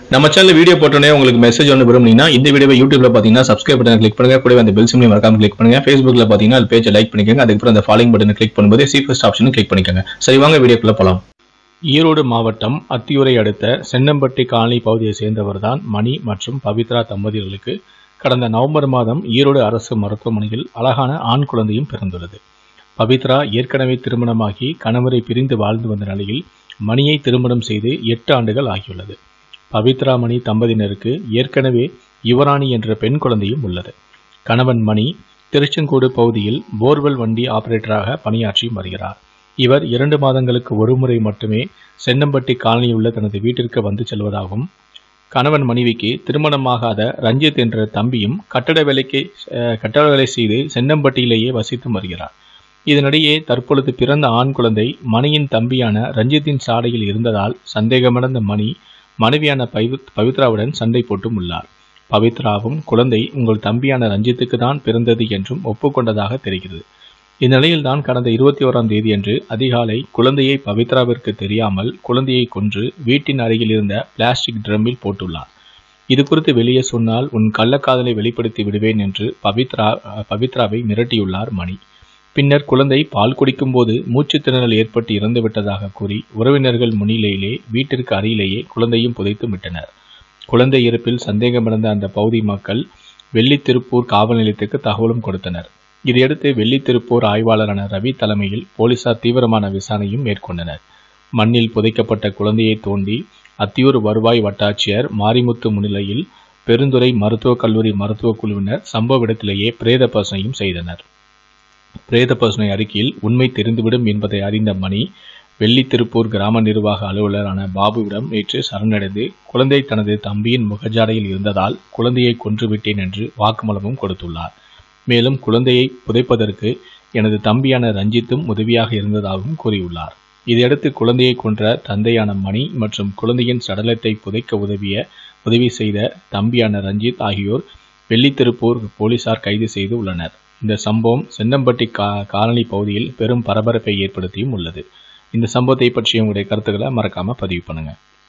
நம்ம channel video போட்டோன்னே உங்களுக்கு மெசேஜ் ஒன்று விரும்புனீங்கன்னா இந்த வீடியோவை யூடியூப்ல பார்த்தீங்கன்னா சப்ஸ்கிரைப் பட்டன் கிளிக் பண்ணுங்க கூடவே அந்த பெல் சிம்லையும் மறக்காம கிளிக் பண்ணுங்க ஃபேஸ்புக்ல பார்த்தீங்கன்னா அது பேஜை லைக் பண்ணிக்கோங்க அதுக்கப்புறம் அந்த ஃபாலோயிங் பட்டனை கிளிக் பண்ணும்போது சி ஃபர்ஸ்ட் ஆப்ஷனும் கிளிக் பண்ணிக்கோங்க சரி வாங்க வீடியோக்குள்ள போலாம் ஈரோடு மாவட்டம் அத்தியூரை அடுத்த சென்னம்பட்டி காலனி பகுதியை சேர்ந்தவர் தான் மணி மற்றும் பவித்ரா தம்பதியர்களுக்கு கடந்த நவம்பர் மாதம் ஈரோடு அரசு மருத்துவமனையில் அழகான ஆண் குழந்தையும் பிறந்துள்ளது பவித்ரா ஏற்கனவே திருமணமாகி கணவரை பிரிந்து வாழ்ந்து வந்த நிலையில் மணியை திருமணம் செய்து எட்டு ஆண்டுகள் ஆகியுள்ளது பவித்ரா மணி தம்பதியினருக்கு ஏற்கனவே யுவராணி என்ற பெண் குழந்தையும் உள்ளது கணவன் மணி திருச்செங்கோடு பகுதியில் போர்வெல் வண்டி ஆபரேட்டராக பணியாற்றி வருகிறார் இவர் இரண்டு மாதங்களுக்கு ஒருமுறை மட்டுமே சென்னம்பட்டி காலனியில் உள்ள தனது வீட்டிற்கு வந்து செல்வதாகவும் கணவன் மனைவிக்கு திருமணமாகாத ரஞ்சித் என்ற தம்பியும் கட்டட வேலைக்கு அஹ், கட்டட வேலை செய்து சென்னம்பட்டியிலேயே வசித்து வருகிறார் இதனிடையே தற்பொழுது பிறந்த ஆண் குழந்தை மணியின் தம்பியான ரஞ்சித்தின் சாலையில் இருந்ததால் சந்தேகமடைந்த மணி மனைவியான பவி- பவித்ராவுடன் சண்டை போட்டும் உள்ளார் பவித்ராவும் குழந்தை உங்கள் தம்பியான ரஞ்சித்துக்கு தான் பிறந்தது என்றும் ஒப்புக்கொண்டதாக தெரிகிறது இந்நிலையில்தான் கடந்த இருபத்தி ஓராம் தேதியன்று அதிகாலை குழந்தையை பவித்ராவிற்கு தெரியாமல் குழந்தையை கொன்று வீட்டின் அருகில் இருந்த பிளாஸ்டிக் ட்ரம்மில் போட்டுள்ளார் இது குறித்து வெளியே சொன்னால் உன் கள்ளக்காதலை வெளிப்படுத்தி விடுவேன் என்று பவித்ரா பவித்ராவை மிரட்டியுள்ளார் மணி பின்னர் குழந்தை பால் குடிக்கும்போது மூச்சுத் திணறல் ஏற்பட்டு இறந்து விட்டதாக கூறி உறவினர்கள் முன்னிலையிலே வீட்டிற்கு அருகிலேயே குழந்தையும் புதைத்து விட்டனர் குழந்தை இறப்பில் சந்தேகமடைந்த அந்த பகுதி மக்கள் வெள்ளித்திருப்பூர் காவல் நிலையத்துக்கு தகவலும் கொடுத்தனர் இதையடுத்து வெள்ளித்திருப்பூர் ஆய்வாளரான ரவி தலைமையில் போலீசார் தீவிரமான விசாரணையும் மேற்கொண்டனர் மண்ணில் புதைக்கப்பட்ட குழந்தையை தோண்டி அத்தியூர் வருவாய் வட்டாட்சியர் மாரிமுத்து முன்னிலையில் பெருந்துறை மருத்துவக் கல்லூரி மருத்துவக் குழுவினர் சம்பவ இடத்திலேயே பிரேத பரிசோதனையும் செய்தனர் பிரேத பரிசோதனை அறிக்கையில் உண்மை தெரிந்துவிடும் என்பதை அறிந்த மணி வெள்ளித்திருப்பூர் கிராம நிர்வாக அலுவலரான பாபுவிடம் நேற்று சரணடைந்து குழந்தை தனது தம்பியின் முகஜாடையில் இருந்ததால் குழந்தையை கொன்றுவிட்டேன் என்று வாக்குமூலமும் கொடுத்துள்ளார் மேலும் குழந்தையை புதைப்பதற்கு எனது தம்பியான ரஞ்சித்தும் உதவியாக இருந்ததாகவும் கூறியுள்ளார் இதையடுத்து குழந்தையை கொன்ற தந்தையான மணி மற்றும் குழந்தையின் சடலத்தை புதைக்க உதவிய உதவி செய்த தம்பியான ரஞ்சித் ஆகியோர் வெள்ளித்திருப்பூர் போலீசார் கைது செய்து உள்ளனர் இந்த சம்பவம் சென்னம்பட்டி கா காலனி பகுதியில் பெரும் பரபரப்பை ஏற்படுத்தியும் உள்ளது இந்த சம்பவத்தை பற்றிய உங்களுடைய கருத்துக்களை மறக்காம பதிவு பண்ணுங்க